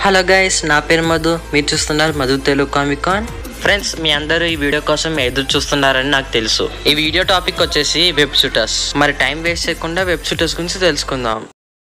Hello guys నా పేరు మధు మీరు చూస్తున్నారు మధు తెలుగు కామికాన్ ఫ్రెండ్స్ మీ అందరూ ఈ వీడియో కోసం ఎదురు చూస్తున్నారని నాకు తెలుసు ఈ వీడియో టాపిక్ వచ్చేసి వెబ్ షూటర్స్ మరి టైం వేస్ట్ చేయకుండా వెబ్ షూటర్స్ గురించి తెలుసుకుందాం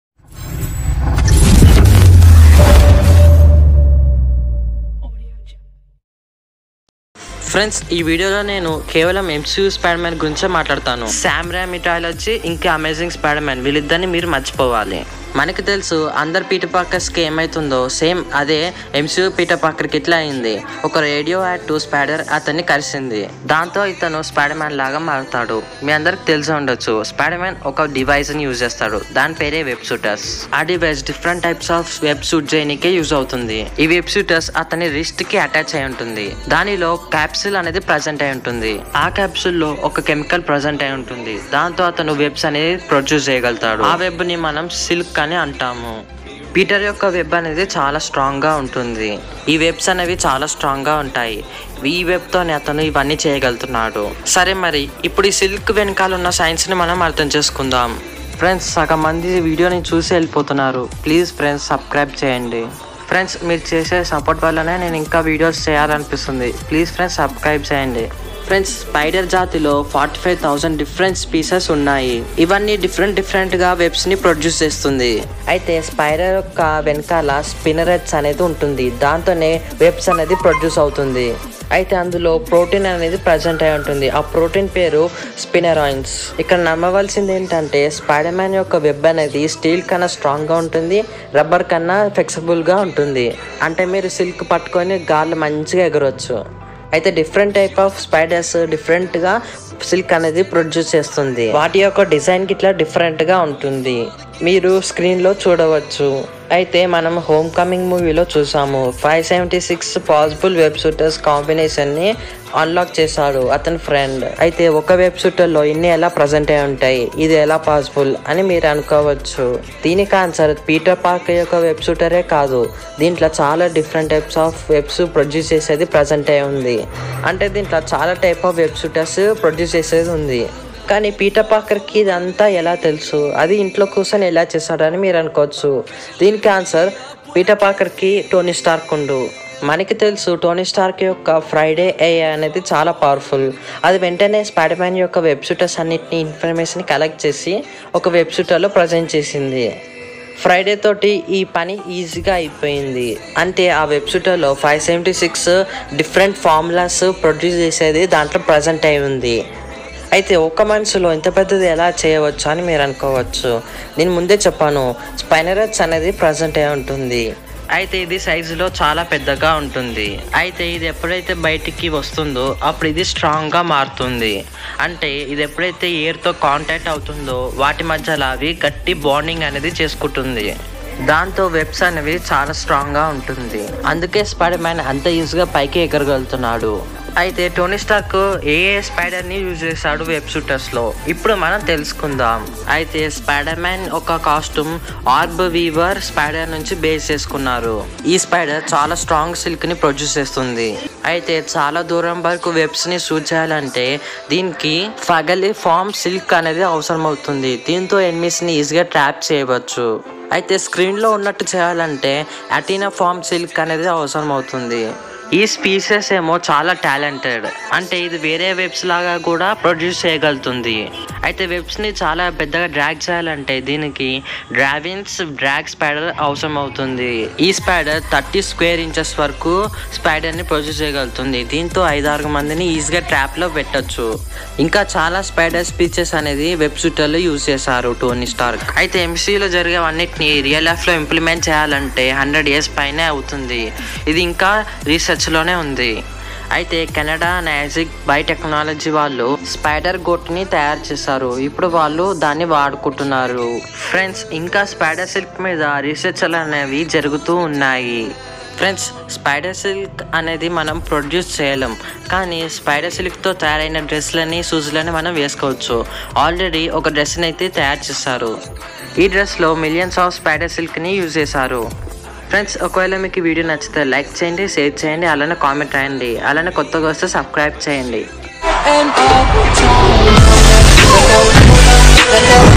ఫ్రెండ్స్ ఈ వీడియోలో నేను కేవలం ఎంసీయూ స్పైడర్ మ్యాన్ గురించే మాట్లాడతాను శామ్ మిటాలజీ ఇంకా అమేజింగ్ స్పైడర్ మ్యాన్ వీళ్ళిద్దరిని మీరు మర్చిపోవాలి మనకి తెలుసు అందరు పీటర్ పాకర్స్కి ఏమైతుందో సేమ్ అదే ఎంసీయూ పీటర్ పాకర్కి ఇట్లా అయింది ఒక రేడియో యాక్టివ్ స్పైడర్ అతన్ని కలిసింది దాంతో ఇతను స్పైడర్ మ్యాన్ లాగా మారుతాడు మీ అందరికి తెలిసి ఉండొచ్చు స్పైడర్ మ్యాన్ ఒక డివైస్ ని యూజ్ చేస్తాడు దాని పేరే వెబ్ షూటర్స్ ఆ device different types of web shoot చేయడానికే యూజ్ అవుతుంది ఈ వెబ్ షూటర్స్ అతని రిస్ట్ కి అటాచ్ అయి ఉంటుంది దానిలో క్యాప్సిల్ అనేది ప్రజెంట్ అయి ఉంటుంది ఆ క్యాప్సిల్ లో ఒక కెమికల్ ప్రజెంట్ అయి ఉంటుంది దాంతో అతను వెబ్స్ అనేది ప్రొడ్యూస్ చేయగలుగుతాడు ఆ వెబ్ ని మనం సిల్క్ అని అంటాము పీటర్ యొక్క వెబ్ అనేది చాలా స్ట్రాంగ్ గా ఉంటుంది ఈ వెబ్స్ అనేవి చాలా స్ట్రాంగ్ గా ఉంటాయి ఈ వెబ్ తోనే అతను ఇవన్నీ చేయగలుగుతున్నాడు సరే మరి ఇప్పుడు ఈ సిల్క్ వెనకాల ఉన్న సైన్స్ ని మనం అర్థం చేసుకుందాం ఫ్రెండ్స్ సగం మంది ఈ వీడియోని చూసి వెళ్ళిపోతున్నారు ప్లీజ్ ఫ్రెండ్స్ సబ్స్క్రైబ్ చేయండి ఫ్రెండ్స్ మీరు చేసే సపోర్ట్ వల్లనే నేను ఇంకా వీడియోస్ చేయాలనిపిస్తుంది ప్లీజ్ ఫ్రెండ్స్ సబ్స్క్రైబ్ చేయండి ఫ్రెండ్స్ స్పైడర్ జాతిలో forty five thousand different species ఉన్నాయి ఇవన్నీ డిఫరెంట్ డిఫరెంట్ గా వెబ్స్ ని ప్రొడ్యూస్ చేస్తుంది అయితే స్పైడర్ యొక్క వెనకాల స్పినరెట్స్ అనేది ఉంటుంది దాంతోనే వెబ్స్ అనేది ప్రొడ్యూస్ అవుతుంది అయితే అందులో ప్రోటీన్ అనేది ప్రజెంట్ అయి ఉంటుంది ఆ ప్రోటీన్ పేరు స్పినరాయిన్స్ ఇక్కడ నమ్మవలసింది ఏంటంటే స్పైడర్ మ్యాన్ యొక్క వెబ్ అనేది స్టీల్ కన్నా స్ట్రాంగ్ గా ఉంటుంది రబ్బర్ కన్నా ఫ్లెక్సిబుల్ గా ఉంటుంది అంటే మీరు సిల్క్ పట్టుకొని గాల్లో మంచిగా ఎగరవచ్చు అయితే different type of spiders different గా సిల్క్ అనేది ప్రొడ్యూస్ చేస్తుంది వాటి యొక్క డిజైన్ గిట్లా డిఫరెంట్ గా ఉంటుంది మీరు స్క్రీన్ లో చూడవచ్చు అయితే మనం హోమ్ కమింగ్ మూవీలో చూసాము five seventy six possible web shooters combination ని అన్లాక్ చేశాడు అతని ఫ్రెండ్ అయితే ఒక వెబ్ షూటర్ లో ఇన్ని ఎలా ప్రజెంట్ అయి ఉంటాయి ఇది ఎలా పాసిబుల్ అని మీరు అనుకోవచ్చు దీనికి ఆన్సర్ పీటర్ పార్క్ యొక్క వెబ్ షూటరే కాదు దీంట్లో చాలా different types of webs produce చేసేది ప్రజెంట్ అయి ఉంది అంటే దీంట్లో చాలా type of web shooters produce చేసేది ఉంది కానీ పీటర్ పాకర్కి ఇదంతా ఎలా తెలుసు అది ఇంట్లో కూర్చొని ఎలా చేశాడని మీరు అనుకోవచ్చు దీనికి ఆన్సర్ పీటర్ పాకర్కి టోనీ స్టార్క్ ఉండు మనకి తెలుసు టోనీ స్టార్క్ యొక్క ఫ్రైడే ఏ అనేది చాలా పవర్ఫుల్ అది వెంటనే స్పైడర్ మ్యాన్ యొక్క వెబ్ షూటర్స్ అన్నిటిని ఇన్ఫర్మేషన్ కలెక్ట్ చేసి ఒక వెబ్ షూటర్లో ప్రజెంట్ చేసింది ఫ్రైడే తోటి ఈ పని ఈజీగా అయిపోయింది అంటే ఆ వెబ్ షూటర్లో five seventy six different formulas produce చేసేది దాంట్లో ప్రజెంట్ అయి ఉంది అయితే ఒక మనసులో ఇంత పెద్దది ఎలా చేయవచ్చు అని మీరు అనుకోవచ్చు నేను ముందే చెప్పాను స్పైనరట్స్ అనేది ప్రజెంట్ అయి ఉంటుంది అయితే ఇది సైజులో చాలా పెద్దగా ఉంటుంది అయితే ఇది ఎప్పుడైతే బయటికి వస్తుందో అప్పుడు ఇది స్ట్రాంగ్గా మారుతుంది అంటే ఇది ఎప్పుడైతే ఎయిర్తో కాంటాక్ట్ అవుతుందో వాటి మధ్యలో అవి గట్టి బాండింగ్ అనేది చేసుకుంటుంది దాంతో వెబ్స్ అనేవి చాలా స్ట్రాంగ్గా ఉంటుంది అందుకే స్పైడర్ మ్యాన్ అంత ఈజీగా పైకి ఎగరగలుగుతున్నాడు అయితే టోనీ స్టార్క్ ఏ ఏ స్పైడర్ ని యూజ్ చేశాడు వెబ్ షూటర్స్ లో ఇప్పుడు మనం తెలుసుకుందాం అయితే స్పైడర్ మ్యాన్ ఒక కాస్ట్యూమ్ ఆర్బ్ వీవర్ స్పైడర్ నుంచి బేస్ చేసుకున్నారు ఈ స్పైడర్ చాలా స్ట్రాంగ్ సిల్క్ ని ప్రొడ్యూస్ చేస్తుంది అయితే చాలా దూరం వరకు వెబ్స్ ని షూట్ చేయాలంటే దీనికి ఫగలి ఫామ్ సిల్క్ అనేది అవసరం అవుతుంది దీంతో ఎనిమిస్ ని ఈజీగా ట్రాప్ చేయవచ్చు అయితే స్క్రీన్లో ఉన్నట్టు చేయాలంటే అటీనా ఫామ్ సిల్క్ అనేది అవసరం అవుతుంది ఈ స్పీసెస్ ఏమో చాలా టాలెంటెడ్ అంటే ఇది వేరే వెబ్స్ లాగా కూడా ప్రొడ్యూస్ చేయగలుగుతుంది అయితే వెబ్స్ ని చాలా పెద్దగా డ్రాగ్ చేయాలంటే దీనికి డ్రావిన్స్ డ్రాగ్ స్పైడర్ అవసరం అవుతుంది ఈ స్పైడర్ థర్టీ స్క్వేర్ ఇంచెస్ వరకు స్పైడర్ ని ప్రొడ్యూస్ చేయగలుగుతుంది దీంతో ఐదారు మందిని ఈజీగా ట్రాప్ లో పెట్టొచ్చు ఇంకా చాలా స్పైడర్ స్పీచెస్ అనేది వెబ్ షూటర్లో యూజ్ చేశారు టోనీ స్టార్క్ అయితే ఎంసీలో జరిగేవన్నిటిని రియల్ లైఫ్ లో ఇంప్లిమెంట్ చేయాలంటే హండ్రెడ్ ఇయర్స్ పైనే అవుతుంది ఇది ఇంకా రీసెర్చ్ లోనే ఉంది అయితే కెనడా నాజిక్ బయోటెక్నాలజీ వాళ్ళు స్పైడర్ గోట్ ని తయారు చేశారు ఇప్పుడు వాళ్ళు దాన్ని వాడుకుంటున్నారు ఫ్రెండ్స్ ఇంకా స్పైడర్ సిల్క్ మీద రీసెర్చ్లు అనేవి జరుగుతూ ఉన్నాయి ఫ్రెండ్స్ స్పైడర్ సిల్క్ అనేది మనం ప్రొడ్యూస్ చేయలేం కానీ స్పైడర్ సిల్క్తో తయారైన డ్రెస్లని షూస్లని మనం వేసుకోవచ్చు ఆల్రెడీ ఒక డ్రెస్ని అయితే తయారు చేశారు ఈ డ్రెస్లో మిలియన్స్ ఆఫ్ స్పైడర్ సిల్క్ని యూజ్ చేశారు ఫ్రెండ్స్ ఒకవేళ మీకు ఈ వీడియో నచ్చితే లైక్ చేయండి షేర్ చేయండి అలానే కామెంట్ రాయండి అలానే కొత్తగా వస్తే సబ్స్క్రైబ్ చేయండి and all the time.